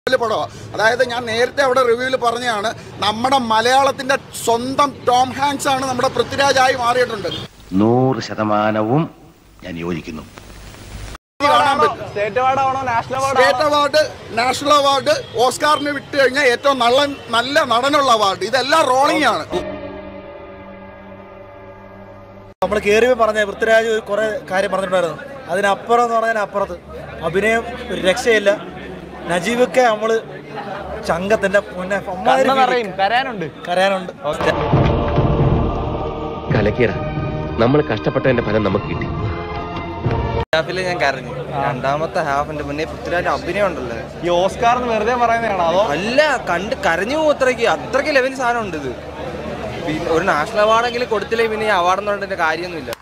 പടമാണ് അതായത് ഞാൻ നേരത്തെ അവിടെ റിവ്യൂവിൽ പറഞ്ഞതാണ് നമ്മുടെ മലയാളത്തിന്റെ സ്വന്തം ടോം ഹാങ്സ് ആണ് നമ്മുടെ പൃഥ്വിരാജായി മാറിയിട്ടുണ്ട് നൂറ് ശതമാനവും ഞാൻ യോജിക്കുന്നു കാണാൻ പറ്റും സ്റ്റേറ്റ് അവാർഡ് ആണോ national award state award national award ഓസ്കാറിന് വിട്ട് കഴിഞ്ഞാൽ ഏറ്റവും നല്ല നല്ല നടനുള്ള അവാർഡ് ഇതെല്ലാം റോളിംഗ് ആണ് നമ്മൾ കയറിയപ്പോൾ പറഞ്ഞ പൃഥ്വിരാജ് ഒരു കുറേ കാര്യം പറഞ്ഞിട്ടുണ്ടായിരുന്നു അതിനപ്പുറം എന്ന് പറഞ്ഞാൽ അപ്പുറത്ത് അഭിനയം ഒരു രക്ഷയില്ല നജീബൊക്കെ നമ്മൾ ചങ്കത്തിന്റെ മുന്നേ അമ്മാതിരി കണ്ണ് നിറയും കരയാനുണ്ട് കരയാനുണ്ട് കലക്കിയട നമ്മൾ കഷ്ടപ്പെട്ടതിന്റെ ഫലം നമുക്ക് കിട്ടി ഹാഫില് ഞാൻ കരഞ്ഞു രണ്ടാമത്തെ ഹാഫിന്റെ മുന്നേ പൃഥ്വിരാജ് അഭിനയം ഉണ്ടല്ലോ ഈ ഓസ്കാർ എന്ന് വെറുതെ പറയുന്നതാണോ അതോ അല്ല കണ്ട് കരഞ്ഞു പോകും അത്രയ്ക്ക് അത്രയ്ക്ക് ലെവൽ സാധനം ഉണ്ട് ഇത് പിന്നെ ഒരു നാഷണൽ അവാർഡെങ്കിലും കൊടുത്തില്ലേ പിന്നെ ഈ അവാർഡ് എന്ന് പറഞ്ഞിട്ട് കാര്യമൊന്നുമില്ല